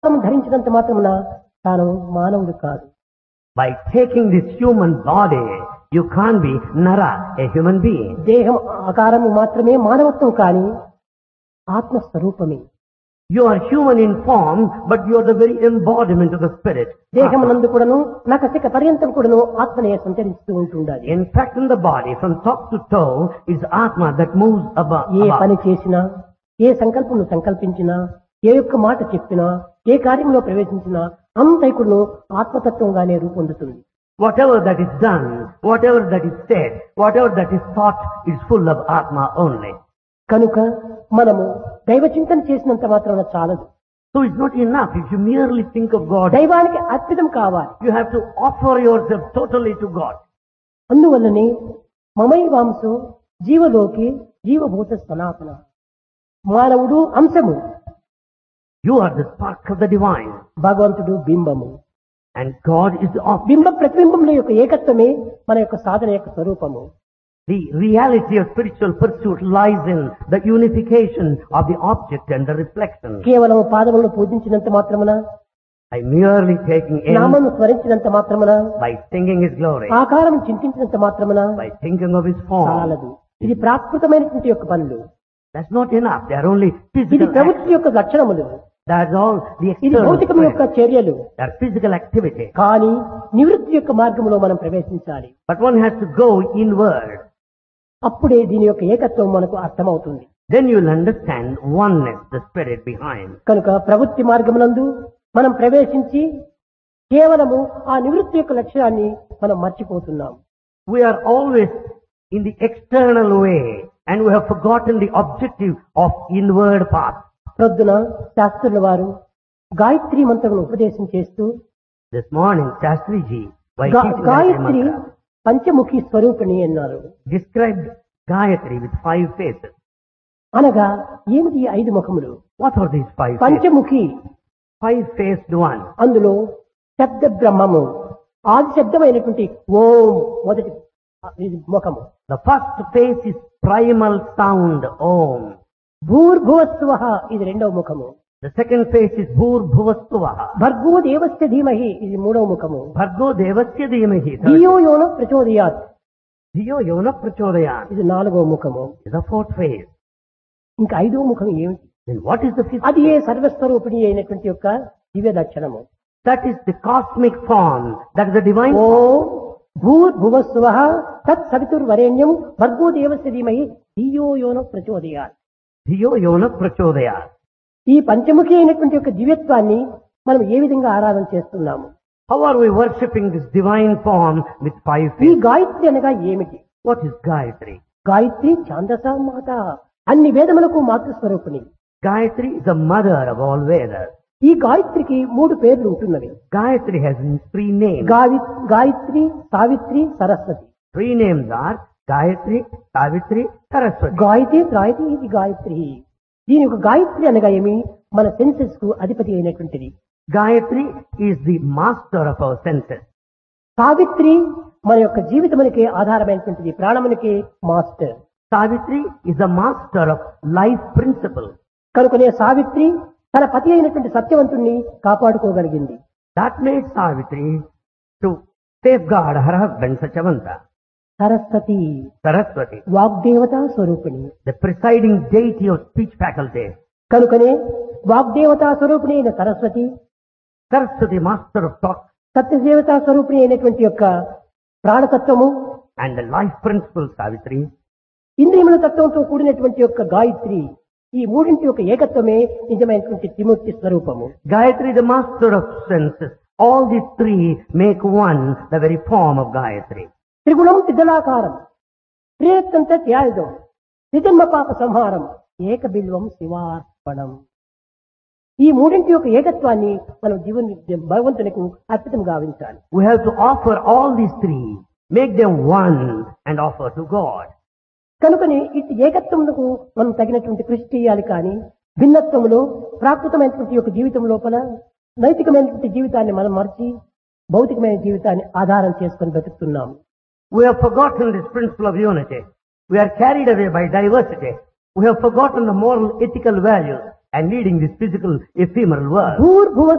మానవత్వం ధరించినంత మాత్రమున తాను మానవుడు కాదు By taking this human body, you can't be Nara, a human being. దేహం ఆకారము మాత్రమే మానవత్వం కాని ఆత్మస్వరూపమే You are human in form, but you are the very embodiment of the spirit. దేహం నందు కూడాను నకసిక పర్యంతం కూడాను ఆత్మనే సంచరిస్తూ ఉంటుండాలి In fact, in the body, from top to toe, is Atma that moves above. A above. పని చేసినా ఏ సంకల్పం సంకల్పించినా ఏ యొక్క మాట చెప్పినా ఏ కార్యంలో ప్రవేశించినా అంతైకుడును ఆత్మతత్వంగానే రూపొందుతుంది Whatever that is done, whatever that is said, whatever that is thought is full of Atma only. కనుక మనము దైవ చింతన చేసినంత మాత్రాన చాలదు So it's not enough if you merely think of God. దైవానికి అర్పితం కావాలి You have to offer yourself totally to God. అందువల్లనే మమై వాంసో జీవలోకి జీవభూత సనాతన మానవుడు అంశము You are the spark of the divine. భగవంతుడు బింబము And God is the object. బింబ ప్రతిబింబముల యొక్క ఏకత్వమే మన యొక్క సాధన యొక్క స్వరూపము The reality of spiritual pursuit lies in the unification of the object and the reflection. కేవలం పాదములను పూజించినంత మాత్రమున By merely taking in, నామను స్మరించినంత మాత్రమున by singing His glory, ఆకారం చింతించినంత మాత్రమున by thinking of His form, చాలదు ఇది ప్రాకృతమైనటువంటి యొక్క పనులు that's not enough. They are only ఇది physical. ప్రవృత్తి యొక్క లక్షణములు That's all the ఇది external. భౌతికం యొక్క strength. చర్యలు They are physical activity. కానీ నివృత్తి యొక్క మార్గంలో మనం ప్రవేశించాలి But one has to go inward. అప్పుడే దీని యొక్క ఏకత్వం మనకు అర్థమవుతుంది Then you'll understand oneness, the spirit behind. కనుక ప్రవృత్తి మార్గమునందు మనం ప్రవేశించి కేవలము ఆ నివృత్తి యొక్క లక్ష్యాన్ని మనం మర్చిపోతున్నాం We are always in the external way and we have forgotten the objective of inward path. ప్రొద్దున శాస్త్రుల వారు గాయత్రి మంత్రమును ఉపదేశం చేస్తూ This morning, Shastri Ji, while గా- teaching Gayatri Gayatri Mantra, Panchamukhi స్వరూపిణి అన్నారు described Gayatri with five faces. అనగా ఏమిటి ఈ ఐదు ముఖములు What are these five faces? Panchamukhi Five-faced one. అందులో శబ్ద బ్రహ్మము ఆది శబ్దమైనటువంటి ఓం మొదటి ఇది ముఖము The first face is primal sound, Om. భూర్భువస్వ ఇది రెండవ ముఖము The second face is Bhur Bhuvastavaha. భర్గో దేవస్య ధీమహి ఇది మూడవ ముఖము Bhargo Devasya Dhimahi. Third, ధియో యోన ప్రచోదయాత్ Dhiyo Yona Prachodayat ఇది నాలుగవ ముఖము is the fourth face. ఇంకా ఐదవ ముఖం ఏమిటి Then what is the fifth అది ఏ face? సర్వస్వరూపిణి అయినటువంటి యొక్క దివ్య లక్షణము That is the cosmic form. That is the divine oh form. భూర్భువస్వ తత్ సవితుర్వరేణ్యం భర్గో దేవస్య ధీమహి ధియో యోన ప్రచోదయాత్ Dhiyo Yona Prachodayat. ఈ పంచముఖి అయినటువంటి యొక్క దివ్యత్వాన్ని మనం ఏ విధంగా ఆరాధన చేస్తున్నాము How are we worshipping this divine form with five ఈ faces? గాయత్రి అనగా ఏమిటి What is Gayatri? గాయత్రి ఛాందస మాత అన్ని వేదములకు మాతృస్వరూపిణి Gayatri is the mother of all Vedas. ఈ గాయత్రికి మూడు పేర్లు ఉంటున్నవి Gayatri has three names. గావి Gayatri Savitri Saraswati Three names are Gayatri, Savitri, Saraswati. Gayatri త్రాయతి ఇది గాయత్రి దీని యొక్క గాయత్రి అనగా ఏమి మన సెన్సెస్ కు అధిపతి అయినటువంటిది Gayatri is the master of our senses. Savitri మన యొక్క జీవితమునికి ఆధారమైనటువంటిది ప్రాణమునికి master Savitri is the master of life principle. కనుకనే సావిత్రి తన పతి అయినటువంటి సత్యవంతుణ్ణి కాపాడుకోగలిగింది That made Savitri to safeguard her husband Sachavanta. Saraswati Saraswati, వాగ్దేవతా స్వరూపిణి the presiding deity of speech faculty. కనుకనే వాగ్దేవతా స్వరూపిణి అయిన Saraswati Saraswati, master of talk సత్యదేవతా స్వరూపిణి అయినటువంటి యొక్క ప్రాణతత్వము and the life principle Savitri. ఇంద్రియముల తత్వంతో కూడినటువంటి యొక్క గాయత్రి ఈ మూడింటి యొక్క ఏకత్వమే నిజమైనటువంటి త్రిమూర్తి స్వరూపము Gayatri, the master of senses. All these three make one, the very form of Gayatri. త్రిగుణం త్రిదళాకారం త్రియత్తంత త్యాయుధం త్రిజన్మ పాప సంహారం ఏక బిల్వం శివార్పణం ఈ మూడింటి యొక్క ఏకత్వాన్ని మనం జీవన్ భగవంతునికి అర్పితం గావించాలి We have to offer all these three, make them one and offer to God. కనుకని ఇటు ఏకత్వములకు మనం తగినటువంటి కృషి చేయాలి కానీ భిన్నత్వములో ప్రాకృతమైనటువంటి యొక్క జీవితం లోపల నైతికమైనటువంటి జీవితాన్ని మనం మర్చి భౌతికమైన జీవితాన్ని ఆధారం చేసుకొని బ్రతుకుతున్నాం We have forgotten this principle of unity. We are carried away by diversity. We have forgotten the moral ethical values and leading this physical ephemeral world. భూర్భువ